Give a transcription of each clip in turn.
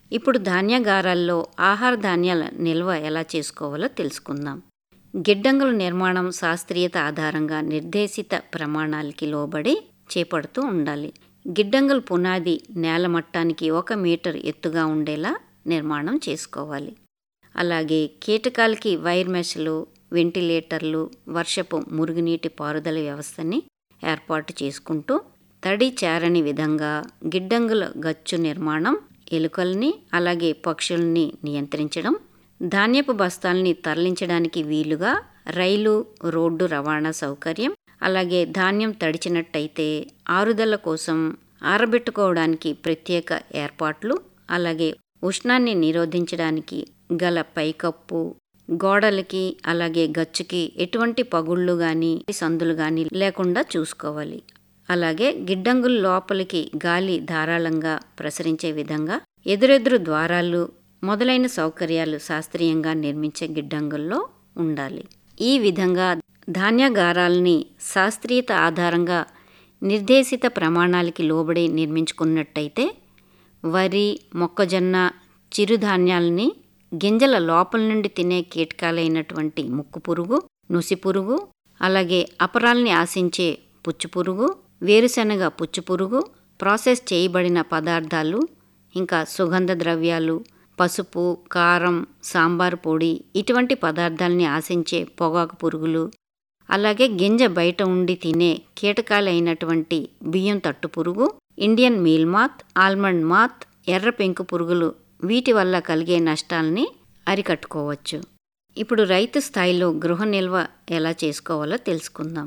ఇప్పుడు ధాన్యాగారాల్లో ఆహార ధాన్యాల నిల్వ ఎలా చేసుకోవాలో తెలుసుకుందాం గిడ్డంగుల నిర్మాణం శాస్త్రీయత ఆధారంగా నిర్దేశిత ప్రమాణాలకి లోబడి చేపడుతూ ఉండాలి గిడ్డంగుల పునాది నేల మట్టానికి ఒక మీటర్ ఎత్తుగా ఉండేలా నిర్మాణం చేసుకోవాలి అలాగే కీటకాలకి వైర్ మెషలు వెంటిలేటర్లు వర్షపు మురుగునీటి పారుదల వ్యవస్థని ఏర్పాటు చేసుకుంటూ తడి చేరని విధంగా గిడ్డంగుల గచ్చు నిర్మాణం ఎలుకల్ని అలాగే పక్షుల్ని నియంత్రించడం ధాన్యపు బస్తాల్ని తరలించడానికి వీలుగా రైలు రోడ్డు రవాణా సౌకర్యం అలాగే ధాన్యం తడిచినట్టయితే ఆరుదల కోసం ఆరబెట్టుకోవడానికి ప్రత్యేక ఏర్పాట్లు అలాగే ఉష్ణాన్ని నిరోధించడానికి గల పైకప్పు గోడలకి అలాగే గచ్చుకి ఎటువంటి పగుళ్ళు కానీ సందులు కానీ లేకుండా చూసుకోవాలి అలాగే గిడ్డంగుల లోపలికి గాలి ధారాళంగా ప్రసరించే విధంగా ఎదురెదురు ద్వారాలు మొదలైన సౌకర్యాలు శాస్త్రీయంగా నిర్మించే గిడ్డంగుల్లో ఉండాలి ఈ విధంగా ధాన్యాగారాల్ని శాస్త్రీయత ఆధారంగా నిర్దేశిత ప్రమాణాలకి లోబడి నిర్మించుకున్నట్టయితే వరి మొక్కజొన్న చిరుధాన్యాలని గింజల లోపల నుండి తినే కీటకాలైనటువంటి ముక్కు పురుగు నుసి పురుగు అలాగే అపరాల్ని ఆశించే పుచ్చు పురుగు వేరుశనగ పుచ్చు పురుగు ప్రాసెస్ చేయబడిన పదార్థాలు ఇంకా సుగంధ ద్రవ్యాలు పసుపు కారం సాంబార్ పొడి ఇటువంటి పదార్థాలని ఆశించే పొగాకు పురుగులు అలాగే గింజ బయట ఉండి తినే కీటకాలైనటువంటి బియ్యం తట్టు పురుగు Indian meal moth almond moth ఎర్ర పెంకు పురుగులు వీటి వల్ల కలిగే నష్టాల్ని అరికట్టుకోవచ్చు ఇప్పుడు రైతు స్థాయిలో గృహ నిల్వ ఎలా చేసుకోవాలో తెలుసుకుందాం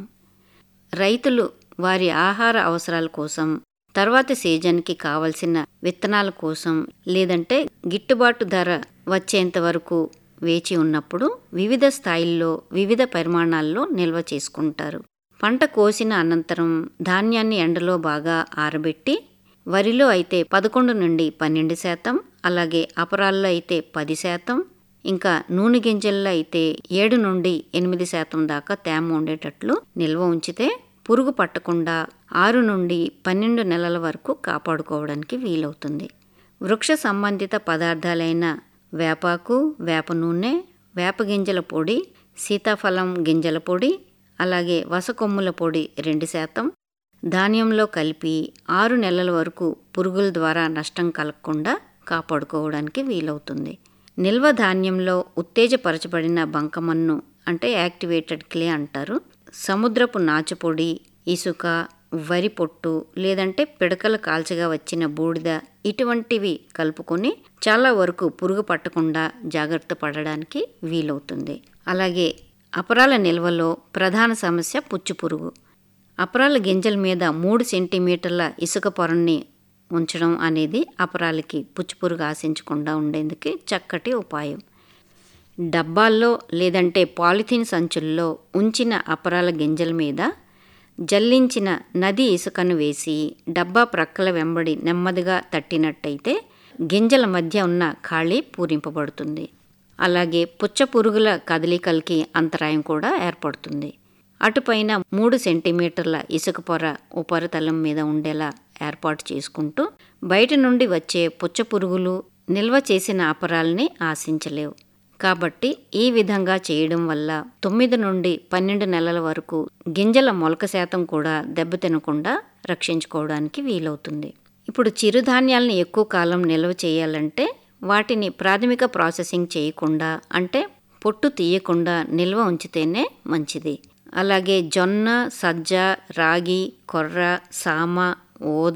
రైతులు వారి ఆహార అవసరాల కోసం తర్వాత సీజన్కి కావలసిన విత్తనాల కోసం లేదంటే గిట్టుబాటు ధర వచ్చేంత వరకు వేచి ఉన్నప్పుడు వివిధ స్థాయిల్లో వివిధ పరిమాణాల్లో నిల్వ చేసుకుంటారు పంట కోసిన అనంతరం ధాన్యాన్ని ఎండలో బాగా ఆరబెట్టి వరిలో అయితే పదకొండు నుండి పన్నెండు శాతం అలాగే అపరాల్లో అయితే పది శాతం ఇంకా నూనె గింజల్లో అయితే ఏడు నుండి ఎనిమిది శాతం దాకా తేమ ఉండేటట్లు నిల్వ ఉంచితే పురుగు పట్టకుండా ఆరు నుండి పన్నెండు నెలల వరకు కాపాడుకోవడానికి వీలవుతుంది వృక్ష సంబంధిత పదార్థాలైన వేపాకు వేప నూనె వేప గింజల పొడి సీతాఫలం గింజల పొడి అలాగే వసకొమ్ముల పొడి రెండు శాతం ధాన్యంలో కలిపి ఆరు నెలల వరకు పురుగుల ద్వారా నష్టం కలగకుండా కాపాడుకోవడానికి వీలవుతుంది నిల్వ ధాన్యంలో ఉత్తేజపరచబడిన బంకమన్ను అంటే యాక్టివేటెడ్ క్లే అంటారు సముద్రపు నాచుపొడి ఇసుక వరి పొట్టు లేదంటే పిడకలు కాల్చగా వచ్చిన బూడిద ఇటువంటివి కలుపుకొని చాలా వరకు పురుగు పట్టకుండా జాగ్రత్త పడడానికి వీలవుతుంది అలాగే అపరాల నిల్వలో ప్రధాన సమస్య పుచ్చు పురుగు అపరాల గింజల మీద మూడు సెంటీమీటర్ల ఇసుక పొరని ఉంచడం అనేది అపరాలకి పుచ్చుపురుగు ఆశించకుండా ఉండేందుకు చక్కటి ఉపాయం డబ్బాల్లో లేదంటే పాలిథిన్ సంచుల్లో ఉంచిన అపరాల గింజల మీద జల్లించిన నది ఇసుకను వేసి డబ్బా ప్రక్కల వెంబడి నెమ్మదిగా తట్టినట్టయితే గింజల మధ్య ఉన్న ఖాళీ పూరింపబడుతుంది అలాగే పుచ్చ పురుగుల కదలికలకి అంతరాయం కూడా ఏర్పడుతుంది అటుపైన మూడు సెంటీమీటర్ల ఇసుక పొర ఉపరితలం మీద ఉండేలా ఏర్పాటు చేసుకుంటూ బయట నుండి వచ్చే పుచ్చ పురుగులు నిల్వ చేసిన అపరాల్ని ఆశించలేవు కాబట్టి ఈ విధంగా చేయడం వల్ల తొమ్మిది నుండి పన్నెండు నెలల వరకు గింజల మొలక శాతం కూడా దెబ్బతినకుండా రక్షించుకోవడానికి వీలవుతుంది ఇప్పుడు చిరుధాన్యాలను ఎక్కువ కాలం నిల్వ చేయాలంటే వాటిని ప్రాథమిక ప్రాసెసింగ్ చేయకుండా అంటే పొట్టు తీయకుండా నిల్వ ఉంచితేనే మంచిది అలాగే జొన్న సజ్జ రాగి కొర్ర సామ ఓద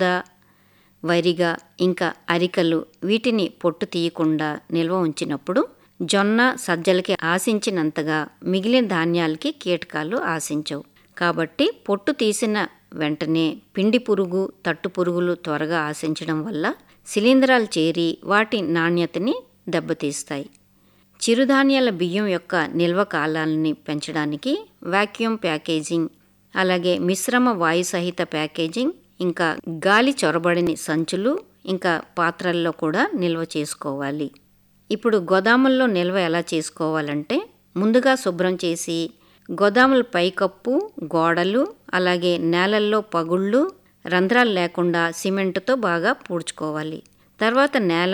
వరిగ ఇంకా అరికలు వీటిని పొట్టు తీయకుండా నిల్వ ఉంచినప్పుడు జొన్న సజ్జలకి ఆశించినంతగా మిగిలిన ధాన్యాలకి కీటకాలు ఆశించవు కాబట్టి పొట్టు తీసిన వెంటనే పిండి పురుగు తట్టు పురుగులు త్వరగా ఆశించడం వల్ల శిలీంధ్రాలు చేరి వాటి నాణ్యతని దెబ్బతీస్తాయి చిరుధాన్యాల బియ్యం యొక్క నిల్వ కాలాలని పెంచడానికి వాక్యూమ్ ప్యాకేజింగ్ అలాగే మిశ్రమ వాయు సహిత ప్యాకేజింగ్ ఇంకా గాలి చొరబడిన సంచులు ఇంకా పాత్రల్లో కూడా నిల్వ చేసుకోవాలి ఇప్పుడు గోదాముల్లో నిల్వ ఎలా చేసుకోవాలంటే ముందుగా శుభ్రం చేసి గోదాముల పైకప్పు గోడలు అలాగే నేలల్లో పగుళ్ళు రంధ్రాలు లేకుండా సిమెంటుతో బాగా పూడ్చుకోవాలి తర్వాత నేల